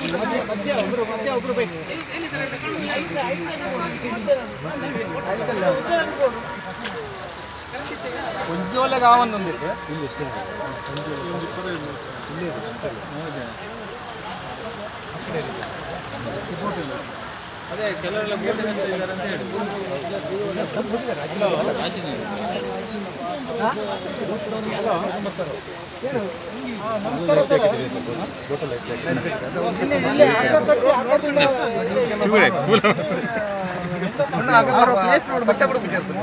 ಉಜ್ವಲ ಕಾವೊಂದೊಂದಿತ್ತು ಅದೇ ಕೆಲವರೆಲ್ಲ ಮೂರು ಜನ ಇದ್ದಾರೆ ಅಂತ ಹೇಳಿ ಪ್ಲೇಸ್ ನೋಡಿ ಬಟ್ಟೆ ಕೂಡ ಬಿಚ್ಚಿರ್ತಾರೆ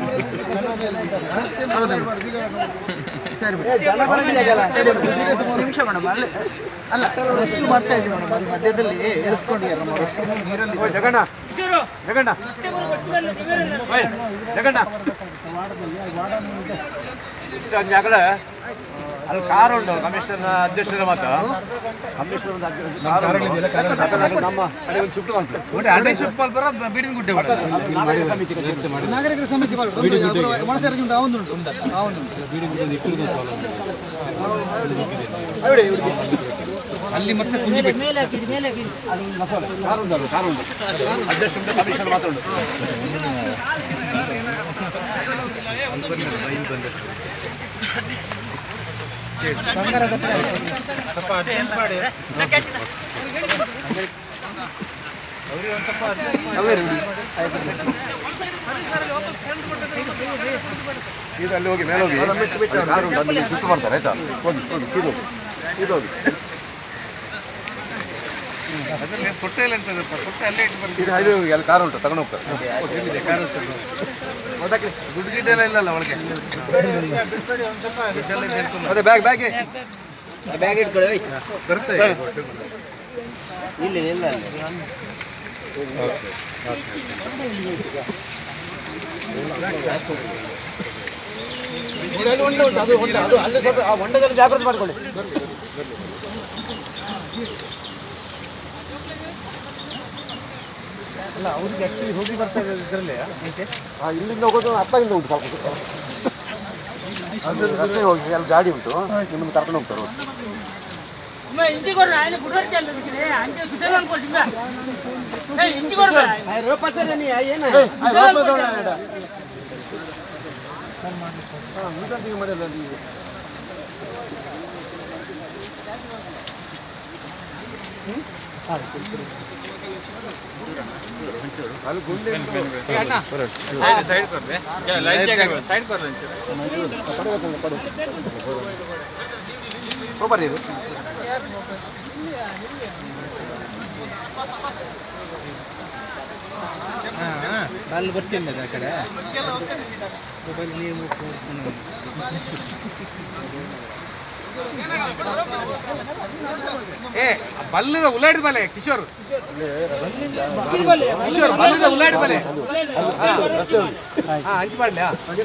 ಸರಿ ಒಂದು ನಿಮಿಷ ಮೇಡಮ್ ಅಲ್ಲೇ ಅಲ್ಲ ರೆಸ್ಕ್ಯೂ ಮಾಡ್ತಾ ಇದ್ದೀವಿ ಮೇಡಮ್ ಅಲ್ಲಿ ಮಧ್ಯದಲ್ಲಿ ಎಳ್ಕೊಂಡಿದ್ದಾರೆ ನಮ್ಮ ರೊಟ್ಟಿ ನೀರಲ್ಲಿ ಜಗಣ್ಣ ಜಗಣ್ಣ ಓಯ್, ಜಗಣ್ಣ ಇಷ್ಟು ಆಗಲೇ ಅಲ್ಲಿ ಕಾರ್ ಉಂಟು ಕಮಿಷನರ್ ಅಧ್ಯಕ್ಷರ ಮಾತ್ರ ಕಮಿಷನರ್ ಒಂದು ಅಧ್ಯಕ್ಷ ಕಾರ್ ಉಂಟು. ನಮ್ಮ ಕಡೆ ಒಂದು ಚುಟ್ಟು ಮಾಡ್ತಾರೆ ನಾಗರಿಕ ಸಮಿತಿಗೆ ಎಷ್ಟು ಮಾಡಿ ನಾಗರಿಕರ ಸಮಿತಿ ಮನಸ್ಸರಿಗೆ ಅವನುಂಟು ಅವನುಂಟು ಅಲ್ಲಿ ಮತ್ತೆ ಕುಂಜಿ ಬಿಟ್ಟು ಕಾರ್ ಉಂಟು ಕಾರ್ ಉಂಟು ಅಧ್ಯಕ್ಷ ಉಂಟು ಕಮಿಷನರ್ ಮಾತ್ರ ಉಂಟು ಈಗ ಅಲ್ಲಿ ಹೋಗಿ ಮೇಲೆ ಹೋಗಿ ಕಾರ್ ಉಂಟು ಅಲ್ಲಿ ಚುಟ್ಟು ಮಾಡ್ತಾರೆ ಆಯ್ತಾ ಹೋಗಿ ಹೋಗಿ ಇದು ಹೋಗಿ ಇದು ಹೋಗಿ ಇದು ಹೈವೇ ಹೋಗಿ ಅಲ್ಲಿ ಕಾರ್ ಉಂಟು ತಗೊಂಡು ಹೋಗ್ತಾರೆ ದುಡ್ಡು ಗಿಡ್ಡೆಲ್ಲ ಇಲ್ಲಲ್ಲ ಒಳಗೆ ಅದೇ ಬ್ಯಾಗ್ ಬ್ಯಾಗ್ ಬ್ಯಾಗ್ ಇಟ್ಕೊಳ್ಳಿ ಬರುತ್ತೆ ಇಲ್ಲಿ ಇಲ್ಲ ಉಂಟು ಉಂಟು ಅದು ಉಂಟು ಅದು ಅಲ್ಲಿ ಸ್ವಲ್ಪ ಆ ಹೊಂಡದಲ್ಲಿ ಜಾಗ್ರತೆ ಮಾಡ್ಕೊಳ್ಳಿ ಅಲ್ಲ ಅವ್ರಿಗೆ ಆಕ್ಚುಲಿ ಹೋಗಿ ಬರ್ತಾ ಇದರಲ್ಲೇ ಆ, ಇಲ್ಲಿಂದ ಹೋಗೋದು ಅತ್ತಾಗಿಂದ ಉಂಟು ಸ್ವಲ್ಪ ಅದು ರಸ್ತೆ ಹೋಗಿ ಅಲ್ಲಿ ಗಾಡಿ ಉಂಟು ನಿಮ್ಮನ್ನು ಕರ್ಕೊಂಡು ಹೋಗ್ತಾರೆ ಅವ್ರು. ఇంటి కూడా ఆయన గుడ్డోడు చెల్లి అంటే కుసేవాళ్ళు కొట్టిందా ఇంటి కూడా ರೂಪಾಯಿ ಏನ ಸೈಡ್ ಕೊಡ್ರಿ ಲೈನ್ ಸೈಡ್ ಕೊಡ್ರಿ ಬರ್ರಿ ಇದು ಅಲ್ಲಿ ಬರ್ತೀನಿ ಆ ಕಡೆ ಮೊಬೈಲ್ ನೀವು ಏ ಬಲ್ಲದ ಉಲಾಡಿದ ಬಲೆ ಕಿಶೋರ್ ಕಿಶೋರ್ ಬಲ್ಲದ ಉಲಾಡಿದ ಬಲೆ ಹಾ ಹಂಚಿ ಮಾಡ್ಲಿ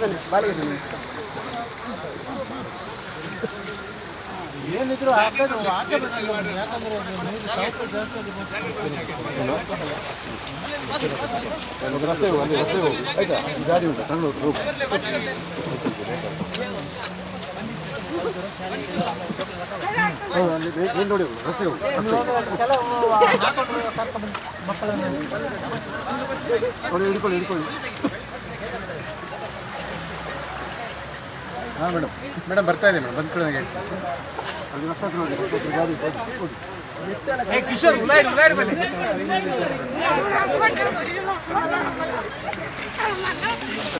ಏನಿದ್ರು ಹಾಕೋದು ಆಚೆ ಬರ್ತಿಲ್ಲ ಅವ್ನು. ಯಾಕಂದ್ರೆ ಅದು ನೀರು ಸೌಕರ್ಯ ಜಾಸ್ತಿ ಆಗಿ ಬರ್ತಿಲ್ಲ. ರಸ್ತೆ ಹೋಗು ಅಲ್ಲಿ ರಸ್ತೆ ಹೋಗು ಆಯ್ತಾ ಈ ಗಾಡಿ ಉಂಟು ತಗೊಂಡು ಹೋಗು ಹೌದು ಅಲ್ಲಿ ಏನು ನೋಡಿ ಹೋಗು ರಸ್ತೆ ಹೋಗು ಅವ್ರು ಹಿಡ್ಕೊಳ್ಳಿ ಹಿಡ್ಕೊಳ್ಳಿ ಹಾಂ ಮೇಡಮ್ ಮೇಡಮ್ ಬರ್ತಾ ಇದೆ ಮೇಡಮ್ ಬಂದ್ಕೊಳ್ಳಿ ನನಗೆ ಅಲ್ಲಿ ರಸ್ತೆ ಹತ್ರ ನೋಡಿ ರಸ್ತೆ ಹತ್ರ ಗಾಡಿ ಹೋಗಿ ಹೋಗಿ ಏ ಕಿಶೋರ್ ಉಲಾಡಿ ಉಲಾಡಿ ಬಲೆ ఆ